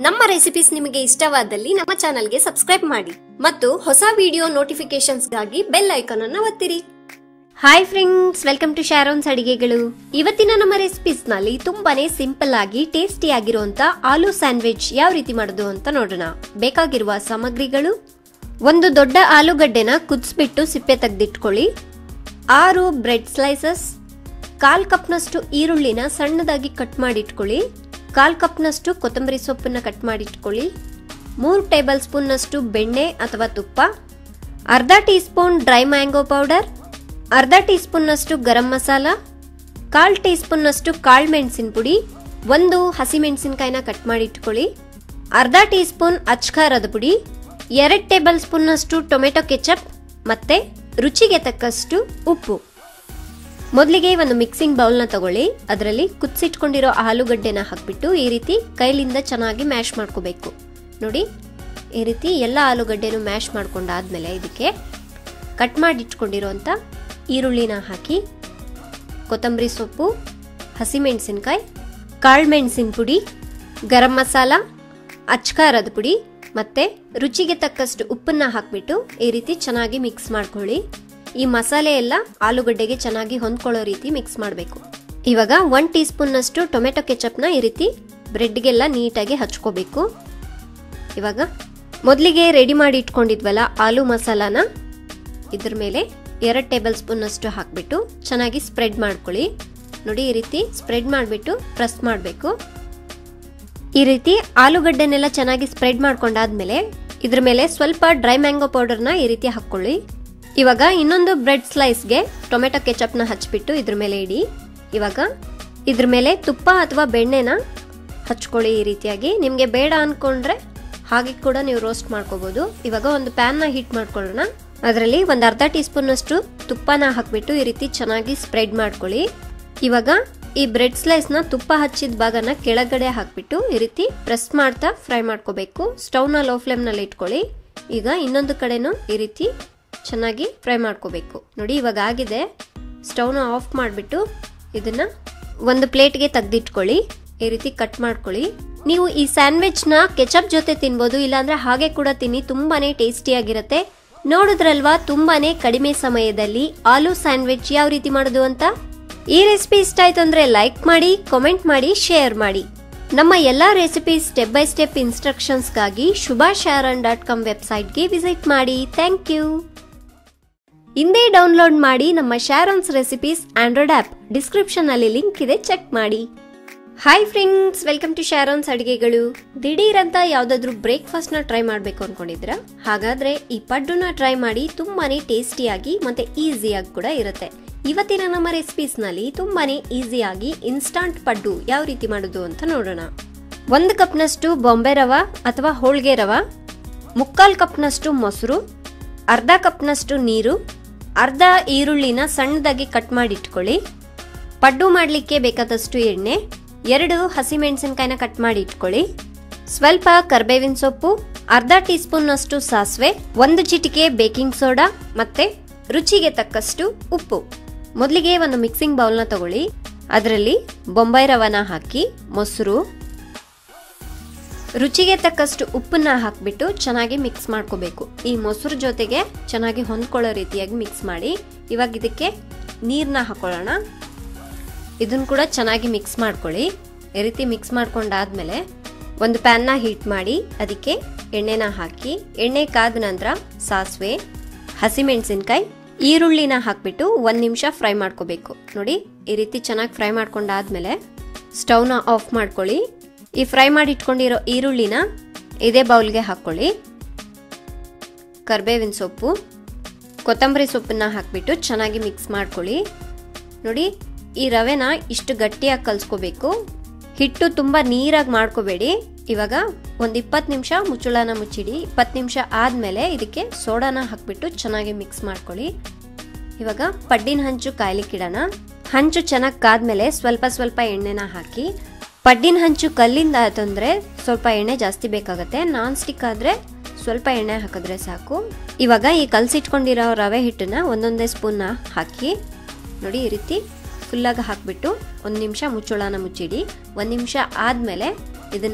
ನಮ್ಮ ರೆಸಿಪೀಸ್ ನಿಮಗೆ ಇಷ್ಟವಾದಲ್ಲಿ ನಮ್ಮ ಚಾನಲ್ಗೆ ಸಬ್ಸ್ಕ್ರೈಬ್ ಮಾಡಿ ಮತ್ತು ಹೊಸ ವಿಡಿಯೋ ನೋಟಿಫಿಕೇಶನ್ಸ್ಗಾಗಿ ಬೆಲ್ ಐಕಾನ್ ಅನ್ನು ಒತ್ತಿರಿ hi friends welcome to Sharon's ಅಡಿಗೆಗಳು ಇವತ್ತಿನ ನಮ್ಮ ರೆಸಿಪೀಸ್ ನಲ್ಲಿ ತುಂಬಾನೇ ಸಿಂಪಲ್ ಆಗಿ ಟೇಸ್ಟಿ ಆಗಿರುವಂತ ಆಲೂ ಸ್ಯಾಂಡ್ವಿಚ್ ಯಾವ ರೀತಿ ಮಾಡೋದು ಅಂತ ನೋಡೋಣ ಬೇಕಾಗಿರುವ ಸಾಮಗ್ರಿಗಳು ಒಂದು ದೊಡ್ಡ ಆಲೂಗಡ್ಡೆನ ಕುದಿಸ್ಬಿಟ್ಟು ಸಿಪ್ಪೆ ತೆಗೆದಿಟ್ಕೊಳ್ಳಿ ಆರು ಬ್ರೆಡ್ ಸ್ಲೈಸಸ್ ಕಾಲ್ ಕಪ್ನಷ್ಟು ಈರುಳ್ಳಿನ ಸಣ್ಣದಾಗಿ ಕಟ್ ಮಾಡಿಟ್ಕೊಳ್ಳಿ ಕಾಲ್ ಕಪ್ನಷ್ಟು ಕೊತ್ತಂಬರಿ ಸೊಪ್ಪನ್ನ ಕಟ್ ಮಾಡಿಟ್ಕೊಳ್ಳಿ ಮೂರು ಟೇಬಲ್ ಸ್ಪೂನ್ನಷ್ಟು ಬೆಣ್ಣೆ ಅಥವಾ ತುಪ್ಪ ಅರ್ಧ teaspoon dry mango powder ಅರ್ಧ ಟೀ ಸ್ಪೂನ್ನಷ್ಟು ಗರಂ ಮಸಾಲ ಕಾಲ್ ಟೀ ಸ್ಪೂನ್ನಷ್ಟು ಕಾಳು ಮೆಣಸಿನ ಪುಡಿ ಒಂದು ಹಸಿಮೆಣಸಿನಕಾಯಿನ ಕಟ್ ಮಾಡಿ ಇಟ್ಕೊಳ್ಳಿ ಅರ್ಧ ಟೀ ಸ್ಪೂನ್ ಅಚ್ಕಾರದ ಪುಡಿ ಎರಡು ಟೇಬಲ್ ಸ್ಪೂನ್ನಷ್ಟು ಟೊಮೆಟೊ ಕೆಚಪ್ ಮತ್ತೆ ರುಚಿಗೆ ತಕ್ಕಷ್ಟು ಉಪ್ಪು ಮೊದಲಿಗೆ ಒಂದು ಮಿಕ್ಸಿಂಗ್ ಬೌಲ್ನ ತಗೊಳ್ಳಿ ಅದರಲ್ಲಿ ಕುದಿಸಿಟ್ಕೊಂಡಿರೋ ಆಲೂಗಡ್ಡೆನ ಹಾಕ್ಬಿಟ್ಟು ಈ ರೀತಿ ಕೈಲಿಂದ ಚೆನ್ನಾಗಿ ಮ್ಯಾಶ್ ಮಾಡ್ಕೋಬೇಕು ನೋಡಿ ಈ ರೀತಿ ಎಲ್ಲ ಆಲೂಗಡ್ಡೆನೂ ಮ್ಯಾಶ್ ಮಾಡ್ಕೊಂಡಾದ್ಮೇಲೆ ಇದಕ್ಕೆ ಕಟ್ ಮಾಡಿ ಇಟ್ಕೊಂಡಿರೋಂಥ ಈರುಳ್ಳಿನ ಹಾಕಿ ಕೊತ್ತಂಬರಿ ಸೊಪ್ಪು ಹಸಿಮೆಣಸಿನ್ಕಾಯಿ ಕಾಳು ಮೆಣಸಿನ ಪುಡಿ ಗರಂ ಮಸಾಲ ಅಚ್ಕಾರದ ಪುಡಿ ಮತ್ತೆ ರುಚಿಗೆ ತಕ್ಕಷ್ಟು ಉಪ್ಪನ್ನ ಹಾಕ್ಬಿಟ್ಟು ಈ ರೀತಿ ಚೆನ್ನಾಗಿ ಮಿಕ್ಸ್ ಮಾಡ್ಕೊಳ್ಳಿ ಈ ಮಸಾಲೆ ಎಲ್ಲ ಆಲೂಗಡ್ಡೆಗೆ ಚೆನ್ನಾಗಿ ಹೊಂದ್ಕೊಳ್ಳೋ ರೀತಿ ಮಿಕ್ಸ್ ಮಾಡಬೇಕು ಇವಾಗ ಒನ್ ಟೀ ಸ್ಪೂನ್ನಷ್ಟು ಟೊಮೆಟೊ ಕೆಚಪ್ನ ಈ ರೀತಿ ಬ್ರೆಡ್ಗೆಲ್ಲ ನೀಟಾಗಿ ಹಚ್ಕೋಬೇಕು ಇವಾಗ ಮೊದಲಿಗೆ ರೆಡಿ ಮಾಡಿ ಇಟ್ಕೊಂಡಿದ್ವಲ್ಲ ಆಲೂ ಮಸಾಲಾನ ಇದ್ರ ಮೇಲೆ ಎರಡು ಟೇಬಲ್ ಸ್ಪೂನ್ನಷ್ಟು ಹಾಕ್ಬಿಟ್ಟು ಚೆನ್ನಾಗಿ ಸ್ಪ್ರೆಡ್ ಮಾಡ್ಕೊಳ್ಳಿ ನೋಡಿ ಈ ರೀತಿ ಸ್ಪ್ರೆಡ್ ಮಾಡಿಬಿಟ್ಟು ಪ್ರೆಸ್ ಮಾಡಬೇಕು ಈ ರೀತಿ ಆಲೂಗಡ್ಡೆನೆಲ್ಲ ಚೆನ್ನಾಗಿ ಸ್ಪ್ರೆಡ್ ಮಾಡ್ಕೊಂಡಾದ್ಮೇಲೆ ಇದ್ರ ಮೇಲೆ ಸ್ವಲ್ಪ ಡ್ರೈ ಮ್ಯಾಂಗೋ ಪೌಡರ್ನ ಈ ರೀತಿ ಹಾಕ್ಕೊಳ್ಳಿ ಇವಾಗ ಇನ್ನೊಂದು ಬ್ರೆಡ್ ಸ್ಲೈಸ್ಗೆ ಟೊಮೆಟೊ ಕೆಚಪ್ನ ಹಚ್ಬಿಟ್ಟು ಇದ್ರ ಮೇಲೆ ಇಡಿ ಇವಾಗ ಇದ್ರ ಮೇಲೆ ತುಪ್ಪ ಅಥವಾ ಬೆಣ್ಣೆನ ಹಚ್ಕೊಳ್ಳಿ ಈ ರೀತಿಯಾಗಿ ನಿಮಗೆ ಬೇಡ ಅನ್ಕೊಂಡ್ರೆ ಹಾಗೆ ಕೂಡ ನೀವು ರೋಸ್ಟ್ ಮಾಡ್ಕೋಬಹುದು ಇವಾಗ ಒಂದು ಪ್ಯಾನ್ನ ಹೀಟ್ ಮಾಡ್ಕೊಳ್ಳೋಣ ಅದರಲ್ಲಿ ಒಂದು ಅರ್ಧ ಟೀ ಸ್ಪೂನ್ನಷ್ಟು ತುಪ್ಪನ ಹಾಕ್ಬಿಟ್ಟು ಈ ರೀತಿ ಚೆನ್ನಾಗಿ ಸ್ಪ್ರೆಡ್ ಮಾಡ್ಕೊಳ್ಳಿ ಇವಾಗ ಈ ಬ್ರೆಡ್ ಸ್ಲೈಸ್ನ ತುಪ್ಪ ಹಚ್ಚಿದ ಭಾಗನ ಕೆಳಗಡೆ ಹಾಕ್ಬಿಟ್ಟು ಈ ರೀತಿ ಪ್ರೆಸ್ ಮಾಡ್ತಾ ಫ್ರೈ ಮಾಡ್ಕೋಬೇಕು ಸ್ಟವ್ನ ಲೋ ಫ್ಲೇಮ್ನಲ್ಲಿ ಇಟ್ಕೊಳ್ಳಿ ಈಗ ಇನ್ನೊಂದು ಕಡೆನೂ ಈ ರೀತಿ ಚೆನ್ನಾಗಿ ಫ್ರೈ ಮಾಡ್ಕೋಬೇಕು ನೋಡಿ ಇವಾಗ ಆಗಿದೆ ಸ್ಟವ್ನ ಆಫ್ ಮಾಡಿಬಿಟ್ಟು ಇದನ್ನ ಒಂದು ಪ್ಲೇಟ್ಗೆ ತೆಗೆದಿಟ್ಕೊಳ್ಳಿ ಈ ರೀತಿ ಕಟ್ ಮಾಡ್ಕೊಳ್ಳಿ ನೀವು ಈ ಸ್ಯಾಂಡ್ವಿಚ್ನ ಕೆಚಪ್ ಜೊತೆ ತಿನ್ಬೋದು ಇಲ್ಲಾಂದ್ರೆ ಹಾಗೆ ಕೂಡ ತಿನ್ನಿ ತುಂಬಾನೇ ಟೇಸ್ಟಿಯಾಗಿರುತ್ತೆ ನೋಡಿದ್ರಲ್ವಾ ತುಂಬಾನೇ ಕಡಿಮೆ ಸಮಯದಲ್ಲಿ ಆಲೂ ಸ್ಯಾಂಡ್ವಿಚ್ ಯಾವ ರೀತಿ ಮಾಡೋದು ಅಂತ ಈ ರೆಸಿಪಿ ಇಷ್ಟ ಆಯ್ತು ಅಂದ್ರೆ ಲೈಕ್ ಮಾಡಿ ಕಾಮೆಂಟ್ ಮಾಡಿ ಶೇರ್ ಮಾಡಿ ನಮ್ಮ ಎಲ್ಲಾ ರೆಸಿಪಿ ಸ್ಟೆಪ್ ಬೈ ಸ್ಟೆಪ್ ಇನ್ಸ್ಟ್ರಕ್ಷನ್ಸ್ಗಾಗಿ ಶುಭಾ ಶಾರನ್ ಡಾಟ್ ಕಾಮ್ ವೆಬ್ಸೈಟ್ಗೆ ವಿಸಿಟ್ ಮಾಡಿ ಥ್ಯಾಂಕ್ ಯು ಹಿಂದೆ ಡೌನ್ಲೋಡ್ ಮಾಡಿ ನಮ್ಮ Sharon's recipes Android app description ಅಲ್ಲಿ ಲಿಂಕ್ ಇದೆ ಚೆಕ್ ಮಾಡಿ hi friends welcome to Sharon's ಅಡಿಗೆಗಳು ದಿಢೀರ್ ಅಂತ ಯಾವ್ದಾದ್ರು ಬ್ರೇಕ್ಫಾಸ್ಟ್ ನ ಟ್ರೈ ಮಾಡ್ಬೇಕು ಅನ್ಕೊಂಡಿದ್ರ ಹಾಗಾದ್ರೆ ಈ ಪಡ್ಡುನ ಟ್ರೈ ಮಾಡಿ ತುಂಬಾನೇ ಟೇಸ್ಟಿಯಾಗಿ ಮತ್ತೆ ಈಸಿಯಾಗಿ ಕೂಡ ಇರುತ್ತೆ ಇವತ್ತಿನ ನಮ್ಮ ರೆಸಿಪೀಸ್ ನಲ್ಲಿ ತುಂಬಾನೇ ಈಸಿಯಾಗಿ ಇನ್ಸ್ಟಾಂಟ್ ಪಡ್ಡು ಯಾವ ರೀತಿ ಮಾಡೋದು ಅಂತ ನೋಡೋಣ ಒಂದು ಕಪ್ನಷ್ಟು ಬೊಂಬೆ ರವ ಅಥವಾ ಹೋಳ್ಗೆ ರವ ಮುಕ್ಕಾಲ್ ಕಪ್ನಷ್ಟು ಮೊಸರು ಅರ್ಧ ಕಪ್ನಷ್ಟು ನೀರು ಅರ್ಧ ಈರುಳ್ಳಿನ ಸಣ್ಣದಾಗಿ ಕಟ್ ಮಾಡಿ ಇಟ್ಕೊಳ್ಳಿ ಪಡ್ಡು ಮಾಡಲಿಕ್ಕೆ ಬೇಕಾದಷ್ಟು ಎಣ್ಣೆ ಎರಡು ಹಸಿಮೆಣಸಿನಕಾಯಿನ ಕಟ್ ಮಾಡಿ ಇಟ್ಕೊಳ್ಳಿ ಸ್ವಲ್ಪ ಕರ್ಬೇವಿನ ಸೊಪ್ಪು ಅರ್ಧ ಟೀ ಸ್ಪೂನ್ನಷ್ಟು ಸಾಸಿವೆ ಒಂದು ಚಿಟಿಕೆ ಬೇಕಿಂಗ್ ಸೋಡಾ ಮತ್ತೆ ರುಚಿಗೆ ತಕ್ಕಷ್ಟು ಉಪ್ಪು ಮೊದಲಿಗೆ ಒಂದು ಮಿಕ್ಸಿಂಗ್ ಬೌಲ್ನ ತಗೊಳ್ಳಿ ಅದರಲ್ಲಿ ಬೊಂಬೈ ರವನ ಹಾಕಿ ಮೊಸರು ರುಚಿಗೆ ತಕ್ಕಷ್ಟು ಉಪ್ಪನ್ನ ಹಾಕ್ಬಿಟ್ಟು ಚೆನ್ನಾಗಿ ಮಿಕ್ಸ್ ಮಾಡ್ಕೋಬೇಕು ಈ ಮೊಸರು ಜೊತೆಗೆ ಚೆನ್ನಾಗಿ ಹೊಂದ್ಕೊಳ್ಳೋ ರೀತಿಯಾಗಿ ಮಿಕ್ಸ್ ಮಾಡಿ ಇವಾಗ ಇದಕ್ಕೆ ನೀರನ್ನ ಹಾಕೊಳ್ಳೋಣ ಇದನ್ನು ಕೂಡ ಚೆನ್ನಾಗಿ ಮಿಕ್ಸ್ ಮಾಡ್ಕೊಳ್ಳಿ ಈ ರೀತಿ ಮಿಕ್ಸ್ ಮಾಡ್ಕೊಂಡಾದ್ಮೇಲೆ ಒಂದು ಪ್ಯಾನ್ನ ಹೀಟ್ ಮಾಡಿ ಅದಕ್ಕೆ ಎಣ್ಣೆನ ಹಾಕಿ ಎಣ್ಣೆ ಕಾದ ನಂತರ ಸಾಸಿವೆ ಹಸಿಮೆಣಸಿನ್ಕಾಯಿ ಈರುಳ್ಳಿನ ಹಾಕ್ಬಿಟ್ಟು ಒಂದು ನಿಮಿಷ ಫ್ರೈ ಮಾಡ್ಕೋಬೇಕು ನೋಡಿ ಈ ರೀತಿ ಚೆನ್ನಾಗಿ ಫ್ರೈ ಮಾಡ್ಕೊಂಡಾದ್ಮೇಲೆ ಸ್ಟವ್ನ ಆಫ್ ಮಾಡ್ಕೊಳ್ಳಿ ಈ ಫ್ರೈ ಮಾಡಿ ಇಟ್ಕೊಂಡಿರೋ ಈರುಳ್ಳಿನ ಇದೇ ಬೌಲ್ಗೆ ಹಾಕ್ಕೊಳ್ಳಿ ಕರ್ಬೇವಿನ ಸೊಪ್ಪು ಕೊತ್ತಂಬರಿ ಸೊಪ್ಪನ್ನ ಹಾಕ್ಬಿಟ್ಟು ಚೆನ್ನಾಗಿ ಮಿಕ್ಸ್ ಮಾಡ್ಕೊಳ್ಳಿ ನೋಡಿ ಈ ರವೆನ ಇಷ್ಟು ಗಟ್ಟಿಯಾಗಿ ಕಲ್ಸ್ಕೋಬೇಕು ಹಿಟ್ಟು ತುಂಬ ನೀರಾಗಿ ಮಾಡ್ಕೋಬೇಡಿ ಇವಾಗ ಒಂದು ಇಪ್ಪತ್ತು ನಿಮಿಷ ಮುಚ್ಚಳನ ಮುಚ್ಚಿಡಿ ಇಪ್ಪತ್ತು ನಿಮಿಷ ಆದಮೇಲೆ ಇದಕ್ಕೆ ಸೋಡಾನ ಹಾಕ್ಬಿಟ್ಟು ಚೆನ್ನಾಗಿ ಮಿಕ್ಸ್ ಮಾಡ್ಕೊಳ್ಳಿ ಇವಾಗ ಪಡ್ಡಿನ ಹಂಚು ಕಾಯ್ಲಿಕ್ಕಿಡೋಣ ಹಂಚು ಚೆನ್ನಾಗಿ ಕಾದ್ಮೇಲೆ ಸ್ವಲ್ಪ ಸ್ವಲ್ಪ ಎಣ್ಣೆನ ಹಾಕಿ ಪಡ್ಡಿನ ಹಂಚು ಕಲ್ಲಿಂದ ಆತಂದ್ರೆ ಸ್ವಲ್ಪ ಎಣ್ಣೆ ಜಾಸ್ತಿ ಬೇಕಾಗುತ್ತೆ ನಾನ್ ಸ್ಟಿಕ್ ಆದ್ರೆ ಸ್ವಲ್ಪ ಎಣ್ಣೆ ಹಾಕಿದ್ರೆ ಸಾಕು ಇವಾಗ ಈ ಕಲ್ಸಿಟ್ಕೊಂಡಿರೋ ರವೆ ಹಿಟ್ಟನ್ನ ಒಂದೊಂದೇ ಸ್ಪೂನ್ನ ಹಾಕಿ ನೋಡಿ ಈ ರೀತಿ ಫುಲ್ಲಾಗಿ ಹಾಕ್ಬಿಟ್ಟು ಒಂದು ನಿಮಿಷ ಮುಚ್ಚಳನ ಮುಚ್ಚಿಡಿ ಒಂದು ನಿಮಿಷ ಆದಮೇಲೆ ಇದನ್ನ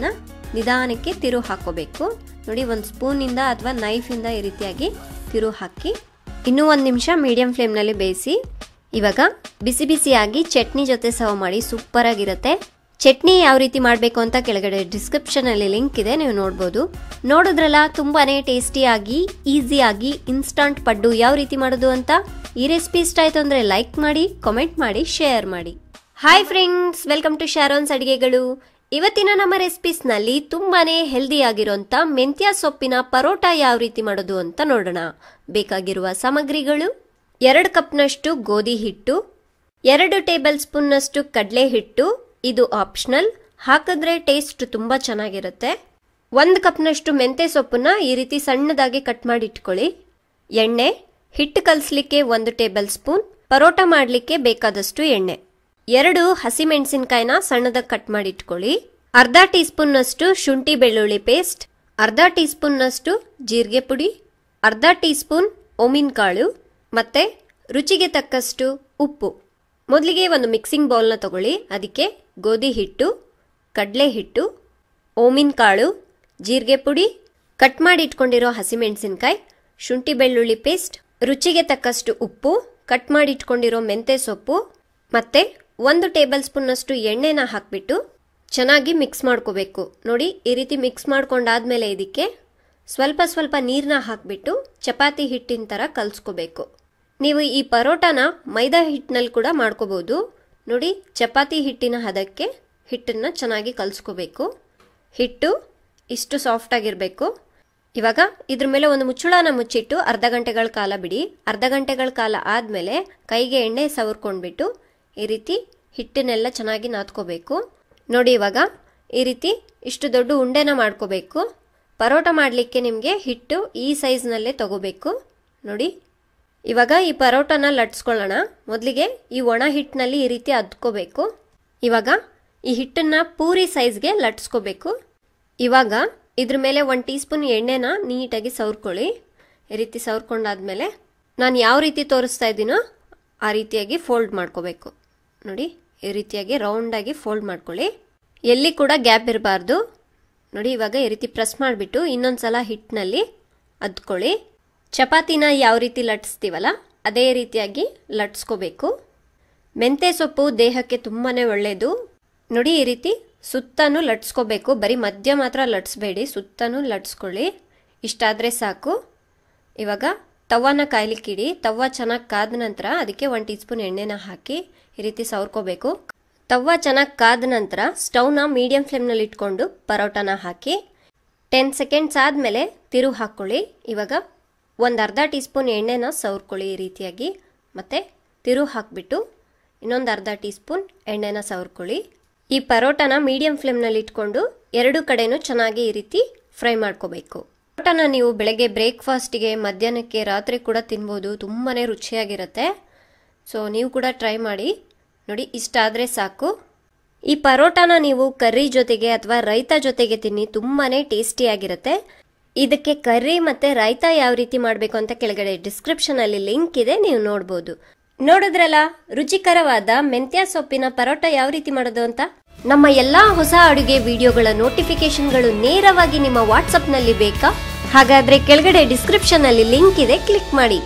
ನಿಧಾನಕ್ಕೆ ತಿರು ಹಾಕೋಬೇಕು ನೋಡಿ ಒಂದು ಸ್ಪೂನಿಂದ ಅಥವಾ ನೈಫಿಂದ ಈ ರೀತಿಯಾಗಿ ತಿರು ಹಾಕಿ ಇನ್ನೂ ಒಂದು ನಿಮಿಷ ಮೀಡಿಯಂ ಫ್ಲೇಮ್ನಲ್ಲಿ ಬೇಯಿಸಿ ಇವಾಗ ಬಿಸಿ ಬಿಸಿಯಾಗಿ ಚಟ್ನಿ ಜೊತೆ ಸರ್ವ್ ಮಾಡಿ ಸೂಪರ್ ಆಗಿರುತ್ತೆ ಚಟ್ನಿ ಯಾವ ರೀತಿ ಮಾಡಬೇಕು ಅಂತ ಕೆಳಗಡೆ ಡಿಸ್ಕ್ರಿಪ್ಷನ್ ಅಲ್ಲಿ ಲಿಂಕ್ ಇದೆ ನೀವು ನೋಡ್ಬೋದು ನೋಡಿದ್ರಲ್ಲ ತುಂಬಾನೇ ಟೇಸ್ಟಿಯಾಗಿ ಈಸಿಯಾಗಿ ಇನ್ಸ್ಟಂಟ್ ಪಡ್ಡು ಯಾವ ರೀತಿ ಮಾಡೋದು ಅಂತ ಈ ರೆಸಿಪಿ ಇಷ್ಟ ಆಯ್ತು ಅಂದ್ರೆ ಲೈಕ್ ಮಾಡಿ ಕಾಮೆಂಟ್ ಮಾಡಿ ಶೇರ್ ಮಾಡಿ hi friends welcome to Sharon's ಅಡಿಗೆಗಳು ಇವತ್ತಿನ ನಮ್ಮ ರೆಸಿಪೀಸ್ ನಲ್ಲಿ ತುಂಬಾನೇ ಹೆಲ್ದಿ ಆಗಿರುವಂತ ಮೆಂತ್ಯ ಸೊಪ್ಪಿನ ಪರೋಟ ಯಾವ ರೀತಿ ಮಾಡೋದು ಅಂತ ನೋಡೋಣ ಬೇಕಾಗಿರುವ ಸಾಮಗ್ರಿಗಳು ಎರಡು ಕಪ್ನಷ್ಟು ಗೋಧಿ ಹಿಟ್ಟು ಎರಡು ಟೇಬಲ್ ಸ್ಪೂನ್ನಷ್ಟು ಕಡಲೆ ಹಿಟ್ಟು ಇದು ಆಪ್ಷನಲ್ ಹಾಕಿದ್ರೆ ಟೇಸ್ಟ್ ತುಂಬಾ ಚೆನ್ನಾಗಿರುತ್ತೆ ಒಂದು ಕಪ್ನಷ್ಟು ಮೆಂತೆ ಸೊಪ್ಪನ್ನ ಈ ರೀತಿ ಸಣ್ಣದಾಗಿ ಕಟ್ ಮಾಡಿ ಇಟ್ಕೊಳ್ಳಿ ಎಣ್ಣೆ ಹಿಟ್ಟು ಕಲಿಸ್ಲಿಕ್ಕೆ ಒಂದು ಟೇಬಲ್ ಸ್ಪೂನ್ ಪರೋಟ ಮಾಡಲಿಕ್ಕೆ ಬೇಕಾದಷ್ಟು ಎಣ್ಣೆ ಎರಡು ಹಸಿಮೆಣಸಿನಕಾಯಿನ ಸಣ್ಣದಾಗಿ ಕಟ್ ಮಾಡಿ ಇಟ್ಕೊಳ್ಳಿ ಅರ್ಧ ಟೀ ಸ್ಪೂನ್ನಷ್ಟು ಶುಂಠಿ ಬೆಳ್ಳುಳ್ಳಿ ಪೇಸ್ಟ್ ಅರ್ಧ ಟೀ ಸ್ಪೂನ್ನಷ್ಟು ಜೀರಿಗೆ ಪುಡಿ ಅರ್ಧ ಟೀ ಸ್ಪೂನ್ ಓಮಿನ್ ಕಾಳು ಮತ್ತೆ ರುಚಿಗೆ ತಕ್ಕಷ್ಟು ಉಪ್ಪು ಮೊದಲಿಗೆ ಒಂದು ಮಿಕ್ಸಿಂಗ್ ಬೌಲ್ನ ತಗೊಳ್ಳಿ ಅದಕ್ಕೆ ಗೋಧಿ ಹಿಟ್ಟು ಕಡಲೆ ಹಿಟ್ಟು ಓಮಿನ್ ಕಾಳು ಜೀರಿಗೆ ಪುಡಿ ಕಟ್ ಮಾಡಿ ಇಟ್ಕೊಂಡಿರೋ ಹಸಿಮೆಣಸಿನಕಾಯಿ ಶುಂಠಿ ಬೆಳ್ಳುಳ್ಳಿ ಪೇಸ್ಟ್ ರುಚಿಗೆ ತಕ್ಕಷ್ಟು ಉಪ್ಪು ಕಟ್ ಮಾಡಿ ಇಟ್ಕೊಂಡಿರೋ ಮೆಂತೆ ಸೊಪ್ಪು ಮತ್ತೆ ಒಂದು ಟೇಬಲ್ ಸ್ಪೂನ್ನಷ್ಟು ಎಣ್ಣೆನ ಹಾಕ್ಬಿಟ್ಟು ಚೆನ್ನಾಗಿ ಮಿಕ್ಸ್ ಮಾಡ್ಕೋಬೇಕು ನೋಡಿ ಈ ರೀತಿ ಮಿಕ್ಸ್ ಮಾಡ್ಕೊಂಡಾದ್ಮೇಲೆ ಇದಕ್ಕೆ ಸ್ವಲ್ಪ ಸ್ವಲ್ಪ ನೀರನ್ನ ಹಾಕ್ಬಿಟ್ಟು ಚಪಾತಿ ಹಿಟ್ಟಿನ ಥರ ಕಲಿಸ್ಕೋಬೇಕು ನೀವು ಈ ಪರೋಟಾನ ಮೈದಾ ಹಿಟ್ಟಿನಲ್ಲಿ ಕೂಡ ಮಾಡ್ಕೋಬಹುದು ನೋಡಿ ಚಪಾತಿ ಹಿಟ್ಟಿನ ಹದಕ್ಕೆ ಹಿಟ್ಟನ್ನು ಚೆನ್ನಾಗಿ ಕಲಿಸ್ಕೋಬೇಕು ಹಿಟ್ಟು ಇಷ್ಟು ಸಾಫ್ಟ್ ಆಗಿರಬೇಕು ಇವಾಗ ಇದ್ರ ಮೇಲೆ ಒಂದು ಮುಚ್ಚಳನ ಮುಚ್ಚಿಟ್ಟು ಅರ್ಧ ಗಂಟೆಗಳ ಕಾಲ ಬಿಡಿ ಅರ್ಧ ಗಂಟೆಗಳ ಕಾಲ ಆದಮೇಲೆ ಕೈಗೆ ಎಣ್ಣೆ ಸವರ್ಕೊಂಡ್ಬಿಟ್ಟು ಈ ರೀತಿ ಹಿಟ್ಟನ್ನೆಲ್ಲ ಚೆನ್ನಾಗಿ ನಾದ್ಕೋಬೇಕು ನೋಡಿ ಇವಾಗ ಈ ರೀತಿ ಇಷ್ಟು ದೊಡ್ಡ ಉಂಡೆನ ಮಾಡ್ಕೋಬೇಕು ಪರೋಟ ಮಾಡಲಿಕ್ಕೆ ನಿಮಗೆ ಹಿಟ್ಟು ಈ ಸೈಜ್ನಲ್ಲೇ ತಗೋಬೇಕು ನೋಡಿ ಇವಾಗ ಈ ಪರೋಟನ ಲಟ್ಸ್ಕೊಳ್ಳೋಣ ಮೊದಲಿಗೆ ಈ ಒಣ ಹಿಟ್ಟಿನಲ್ಲಿ ಈ ರೀತಿ ಅದ್ಕೋಬೇಕು ಇವಾಗ ಈ ಹಿಟ್ಟನ್ನ ಪೂರಿ ಸೈಜ್ಗೆ ಲಟ್ಸ್ಕೋಬೇಕು ಇವಾಗ ಇದ್ರ ಮೇಲೆ ಒಂದು ಟೀ ಸ್ಪೂನ್ ಎಣ್ಣೆನ ನೀಟಾಗಿ ಸವರ್ಕೊಳ್ಳಿ ಈ ರೀತಿ ಸವರ್ಕೊಂಡಾದ್ಮೇಲೆ ನಾನು ಯಾವ ರೀತಿ ತೋರಿಸ್ತಾ ಇದ್ದೀನೋ ಆ ರೀತಿಯಾಗಿ ಫೋಲ್ಡ್ ಮಾಡ್ಕೋಬೇಕು ನೋಡಿ ಈ ರೀತಿಯಾಗಿ ರೌಂಡಾಗಿ ಫೋಲ್ಡ್ ಮಾಡ್ಕೊಳ್ಳಿ ಎಲ್ಲಿ ಕೂಡ ಗ್ಯಾಪ್ ಇರಬಾರ್ದು ನೋಡಿ ಇವಾಗ ಈ ರೀತಿ ಪ್ರೆಸ್ ಮಾಡಿಬಿಟ್ಟು ಇನ್ನೊಂದ್ಸಲ ಹಿಟ್ಟಿನಲ್ಲಿ ಅದ್ಕೊಳ್ಳಿ ಚಪಾತಿನ ಯಾವ ರೀತಿ ಲಟ್ಸ್ತೀವಲ್ಲ ಅದೇ ರೀತಿಯಾಗಿ ಲಟ್ಸ್ಕೋಬೇಕು ಮೆಂತೆ ಸೊಪ್ಪು ದೇಹಕ್ಕೆ ತುಂಬಾ ಒಳ್ಳೆಯದು ನೋಡಿ ಈ ರೀತಿ ಸುತ್ತನೂ ಲಟ್ಸ್ಕೋಬೇಕು ಬರೀ ಮಧ್ಯ ಮಾತ್ರ ಲಟ್ಸ್ಬೇಡಿ ಸುತ್ತನೂ ಲಟ್ಸ್ಕೊಳ್ಳಿ ಇಷ್ಟಾದರೆ ಸಾಕು ಇವಾಗ ತವಾನ ಕಾಯ್ಲಿಕ್ಕಿಡಿ ತವ ಚೆನ್ನಾಗಿ ಕಾದ ನಂತರ ಅದಕ್ಕೆ ಒಂದು ಟೀ ಸ್ಪೂನ್ ಎಣ್ಣೆನ ಹಾಕಿ ಈ ರೀತಿ ಸವರ್ಕೋಬೇಕು ತವ ಚೆನ್ನಾಗಿ ಕಾದ ನಂತರ ಸ್ಟವ್ನ ಮೀಡಿಯಂ ಫ್ಲೇಮ್ನಲ್ಲಿ ಇಟ್ಕೊಂಡು ಪರೋಟನ ಹಾಕಿ ಟೆನ್ ಸೆಕೆಂಡ್ಸ್ ಆದಮೇಲೆ ತಿರು ಹಾಕ್ಕೊಳ್ಳಿ ಇವಾಗ ಒಂದು ಅರ್ಧ ಟೀ ಸ್ಪೂನ್ ಎಣ್ಣೆನ ಸವರ್ಕೊಳ್ಳಿ ಈ ರೀತಿಯಾಗಿ ಮತ್ತು ತಿರು ಹಾಕಿಬಿಟ್ಟು ಇನ್ನೊಂದು ಅರ್ಧ ಟೀ ಸ್ಪೂನ್ ಎಣ್ಣೆನ ಸವರ್ಕೊಳ್ಳಿ ಈ ಪರೋಟನ ಮೀಡಿಯಂ ಫ್ಲೇಮ್ನಲ್ಲಿ ಇಟ್ಕೊಂಡು ಎರಡು ಕಡೆನೂ ಚೆನ್ನಾಗಿ ಈ ರೀತಿ ಫ್ರೈ ಮಾಡ್ಕೋಬೇಕು ಪರೋಟನ ನೀವು ಬೆಳಗ್ಗೆ ಬ್ರೇಕ್ಫಾಸ್ಟಿಗೆ ಮಧ್ಯಾಹ್ನಕ್ಕೆ ರಾತ್ರಿ ಕೂಡ ತಿನ್ಬೋದು ತುಂಬಾ ರುಚಿಯಾಗಿರುತ್ತೆ ಸೊ ನೀವು ಕೂಡ ಟ್ರೈ ಮಾಡಿ ನೋಡಿ ಇಷ್ಟಾದರೆ ಸಾಕು ಈ ಪರೋಟಾನ ನೀವು ಕರ್ರಿ ಜೊತೆಗೆ ಅಥವಾ ರೈತ ಜೊತೆಗೆ ತಿನ್ನಿ ತುಂಬಾನೇ ಟೇಸ್ಟಿಯಾಗಿರುತ್ತೆ ಇದಕ್ಕೆ ಕರ್ರಿ ಮತ್ತೆ ರೈತ ಯಾವ ರೀತಿ ಮಾಡಬೇಕು ಅಂತ ಕೆಳಗಡೆ ಡಿಸ್ಕ್ರಿಪ್ಷನ್ ಅಲ್ಲಿ ಲಿಂಕ್ ಇದೆ ನೀವು ನೋಡ್ಬೋದು ನೋಡಿದ್ರಲ್ಲ ರುಚಿಕರವಾದ ಮೆಂತ್ಯ ಸೊಪ್ಪಿನ ಪರೋಟ ಯಾವ ರೀತಿ ಮಾಡೋದು ಅಂತ ನಮ್ಮ ಎಲ್ಲಾ ಹೊಸ ಅಡುಗೆ ವಿಡಿಯೋಗಳ ನೋಟಿಫಿಕೇಶನ್ಗಳು ನೇರವಾಗಿ ನಿಮ್ಮ ವಾಟ್ಸಪ್ನಲ್ಲಿ ಬೇಕಾ ಹಾಗಾದ್ರೆ ಕೆಳಗಡೆ ಡಿಸ್ಕ್ರಿಪ್ಷನ್ ಅಲ್ಲಿ ಲಿಂಕ್ ಇದೆ ಕ್ಲಿಕ್ ಮಾಡಿ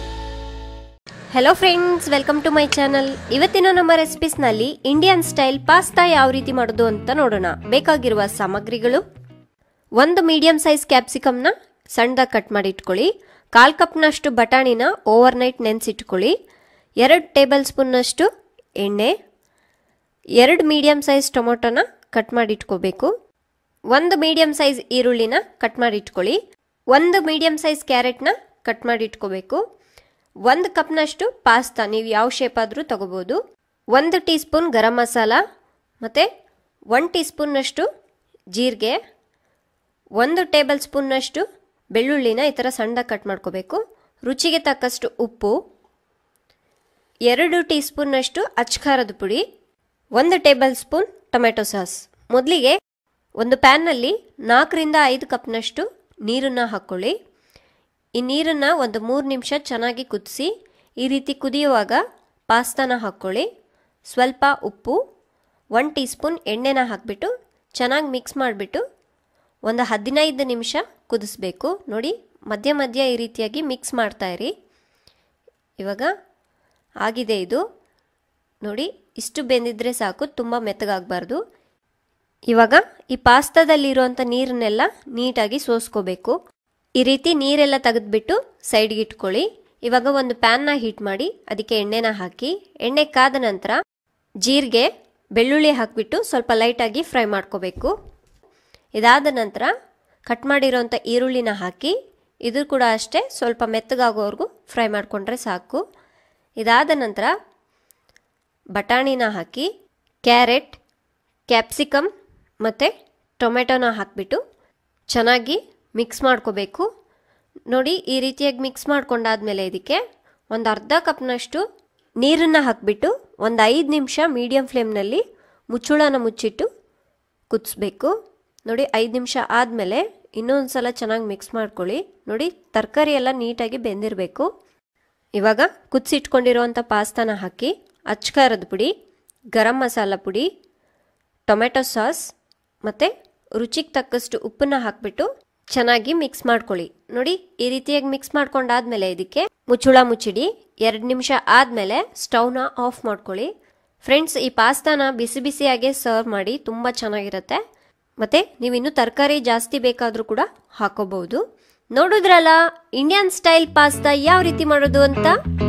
hello friends welcome to my channel ಇವತ್ತಿನ ನಮ್ಮ ರೆಸಿಪೀಸ್ನಲ್ಲಿ ಇಂಡಿಯನ್ ಸ್ಟೈಲ್ ಪಾಸ್ತಾ ಯಾವ ರೀತಿ ಮಾಡೋದು ಅಂತ ನೋಡೋಣ ಬೇಕಾಗಿರುವ ಸಾಮಗ್ರಿಗಳು ಒಂದು ಮೀಡಿಯಂ ಸೈಜ್ ಕ್ಯಾಪ್ಸಿಕಮ್ನ ಸಣ್ಣದಾಗಿ ಕಟ್ ಮಾಡಿ ಇಟ್ಕೊಳ್ಳಿ ಕಾಲು ಕಪ್ನಷ್ಟು ಬಟಾಣಿನ ಓವರ್ ನೈಟ್ ನೆನೆಸಿಟ್ಕೊಳ್ಳಿ ಎರಡು ಟೇಬಲ್ ಸ್ಪೂನ್ನಷ್ಟು ಎಣ್ಣೆ ಎರಡು ಮೀಡಿಯಂ ಸೈಜ್ ಟೊಮೊಟೊನ ಕಟ್ ಮಾಡಿ ಇಟ್ಕೋಬೇಕು ಒಂದು ಮೀಡಿಯಂ ಸೈಜ್ ಈರುಳ್ಳಿನ ಕಟ್ ಮಾಡಿ ಇಟ್ಕೊಳ್ಳಿ ಒಂದು ಮೀಡಿಯಂ ಸೈಜ್ ಕ್ಯಾರೆಟ್ನ ಕಟ್ ಮಾಡಿ ಇಟ್ಕೋಬೇಕು ಒಂದು ಕಪ್ನಷ್ಟು ಪಾಸ್ತಾ ನೀವು ಯಾವ ಶೇಪ್ ಆದರೂ ತಗೋಬೋದು ಒಂದು ಟೀ ಸ್ಪೂನ್ ಗರಂ ಮಸಾಲ ಮತ್ತು ಒನ್ ಟೀ ಸ್ಪೂನ್ನಷ್ಟು ಜೀರಿಗೆ ಒಂದು ಟೇಬಲ್ ಸ್ಪೂನ್ನಷ್ಟು ಬೆಳ್ಳುಳ್ಳಿನ ಈ ಥರ ಸಣ್ಣದಾಗಿ ಕಟ್ ಮಾಡ್ಕೋಬೇಕು ರುಚಿಗೆ ತಕ್ಕಷ್ಟು ಉಪ್ಪು ಎರಡು ಟೀ ಸ್ಪೂನ್ನಷ್ಟು ಅಚ್ಕಾರದ ಪುಡಿ ಒಂದು ಟೇಬಲ್ ಸ್ಪೂನ್ ಟೊಮೆಟೊ ಸಾಸ್ ಮೊದಲಿಗೆ ಒಂದು ಪ್ಯಾನ್ನಲ್ಲಿ ನಾಲ್ಕರಿಂದ ಐದು ಕಪ್ನಷ್ಟು ನೀರನ್ನು ಹಾಕ್ಕೊಳ್ಳಿ ಈ ನೀರನ್ನು ಒಂದು ಮೂರು ನಿಮಿಷ ಚೆನ್ನಾಗಿ ಕುದಿಸಿ ಈ ರೀತಿ ಕುದಿಯುವಾಗ ಪಾಸ್ತಾನ ಹಾಕ್ಕೊಳ್ಳಿ ಸ್ವಲ್ಪ ಉಪ್ಪು ಒನ್ ಟೀ ಸ್ಪೂನ್ ಎಣ್ಣೆನ ಹಾಕಿಬಿಟ್ಟು ಚೆನ್ನಾಗಿ ಮಿಕ್ಸ್ ಮಾಡಿಬಿಟ್ಟು ಒಂದು ಹದಿನೈದು ನಿಮಿಷ ಕುದಿಸ್ಬೇಕು ನೋಡಿ ಮಧ್ಯ ಮಧ್ಯ ಈ ರೀತಿಯಾಗಿ ಮಿಕ್ಸ್ ಮಾಡ್ತಾ ಇರಿ ಇವಾಗ ಆಗಿದೆ ಇದು ನೋಡಿ ಇಷ್ಟು ಬೆಂದಿದ್ರೆ ಸಾಕು ತುಂಬ ಮೆತ್ತಗಾಗಬಾರ್ದು ಇವಾಗ ಈ ಪಾಸ್ತಾದಲ್ಲಿರುವಂಥ ನೀರನ್ನೆಲ್ಲ ನೀಟಾಗಿ ಸೋಸ್ಕೋಬೇಕು ಈ ರೀತಿ ನೀರೆಲ್ಲ ತೆಗೆದ್ಬಿಟ್ಟು ಸೈಡ್ಗೆ ಇಟ್ಕೊಳ್ಳಿ ಇವಾಗ ಒಂದು ಪ್ಯಾನ್ನ ಹೀಟ್ ಮಾಡಿ ಅದಕ್ಕೆ ಎಣ್ಣೆನ ಹಾಕಿ ಎಣ್ಣೆ ಕಾದ ನಂತರ ಜೀರಿಗೆ ಬೆಳ್ಳುಳ್ಳಿ ಹಾಕಿಬಿಟ್ಟು ಸ್ವಲ್ಪ ಲೈಟಾಗಿ ಫ್ರೈ ಮಾಡ್ಕೋಬೇಕು ಇದಾದ ನಂತರ ಕಟ್ ಮಾಡಿರೋಂಥ ಈರುಳ್ಳಿನ ಹಾಕಿ ಇದು ಕೂಡ ಅಷ್ಟೇ ಸ್ವಲ್ಪ ಮೆತ್ತಗಾಗೋವರೆಗೂ ಫ್ರೈ ಮಾಡಿಕೊಂಡ್ರೆ ಸಾಕು ಇದಾದ ನಂತರ ಬಟಾಣಿನ ಹಾಕಿ ಕ್ಯಾರೆಟ್ ಕ್ಯಾಪ್ಸಿಕಮ್ ಮತ್ತು ಟೊಮೆಟೊನ ಹಾಕಿಬಿಟ್ಟು ಚೆನ್ನಾಗಿ ಮಿಕ್ಸ್ ಮಾಡ್ಕೋಬೇಕು ನೋಡಿ ಈ ರೀತಿಯಾಗಿ ಮಿಕ್ಸ್ ಮಾಡ್ಕೊಂಡಾದ್ಮೇಲೆ ಇದಕ್ಕೆ ಒಂದು ಅರ್ಧ ಕಪ್ನಷ್ಟು ನೀರನ್ನು ಹಾಕಿಬಿಟ್ಟು ಒಂದು ಐದು ನಿಮಿಷ ಮೀಡಿಯಮ್ ಫ್ಲೇಮ್ನಲ್ಲಿ ಮುಚ್ಚುಳನ ಮುಚ್ಚಿಟ್ಟು ಕುದಿಸ್ಬೇಕು ನೋಡಿ ಐದು ನಿಮಿಷ ಆದಮೇಲೆ ಇನ್ನೊಂದು ಸಲ ಚೆನ್ನಾಗಿ ಮಿಕ್ಸ್ ಮಾಡ್ಕೊಳ್ಳಿ ನೋಡಿ ತರಕಾರಿ ಎಲ್ಲ ನೀಟಾಗಿ ಬೆಂದಿರಬೇಕು ಇವಾಗ ಕುದಿಸಿಟ್ಕೊಂಡಿರುವಂಥ ಪಾಸ್ತಾನ ಹಾಕಿ ಅಚ್ಕಾರದ ಪುಡಿ ಗರಂ ಮಸಾಲ ಪುಡಿ ಟೊಮೆಟೊ ಸಾಸ್ ಮತ್ತು ರುಚಿಗೆ ತಕ್ಕಷ್ಟು ಉಪ್ಪನ್ನ ಹಾಕಿಬಿಟ್ಟು ಚೆನ್ನಾಗಿ ಮಿಕ್ಸ್ ಮಾಡ್ಕೊಳ್ಳಿ ನೋಡಿ ಈ ರೀತಿಯಾಗಿ ಮಿಕ್ಸ್ ಮಾಡ್ಕೊಂಡಾದ್ಮೇಲೆ ಇದಕ್ಕೆ ಮುಚ್ಚುಳ ಮುಚ್ಚಿಡಿ ಎರಡು ನಿಮಿಷ ಆದಮೇಲೆ ಸ್ಟವ್ನ ಆಫ್ ಮಾಡ್ಕೊಳ್ಳಿ ಫ್ರೆಂಡ್ಸ್ ಈ ಪಾಸ್ತಾನ ಬಿಸಿ ಬಿಸಿಯಾಗೆ ಸರ್ವ್ ಮಾಡಿ ತುಂಬ ಚೆನ್ನಾಗಿರುತ್ತೆ ಮತ್ತು ನೀವು ಇನ್ನೂ ತರಕಾರಿ ಜಾಸ್ತಿ ಬೇಕಾದರೂ ಕೂಡ ಹಾಕೋಬಹುದು ನೋಡಿದ್ರಲ್ಲ ಇಂಡಿಯನ್ ಸ್ಟೈಲ್ ಪಾಸ್ತಾ ಯಾವ ರೀತಿ ಮಾಡೋದು ಅಂತ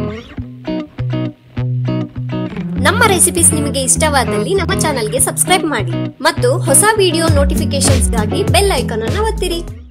ನಮ್ಮ ರೆಸಿಪೀಸ್ ನಿಮಗೆ ಇಷ್ಟವಾದಲ್ಲಿ ನಮ್ಮ ಚಾನಲ್ಗೆ ಸಬ್ಸ್ಕ್ರೈಬ್ ಮಾಡಿ ಮತ್ತು ಹೊಸ ವಿಡಿಯೋ ನೋಟಿಫಿಕೇಶನ್ಸ್ಗಾಗಿ ಬೆಲ್ ಐಕಾನ್ ಅನ್ನು ಒತ್ತಿರಿ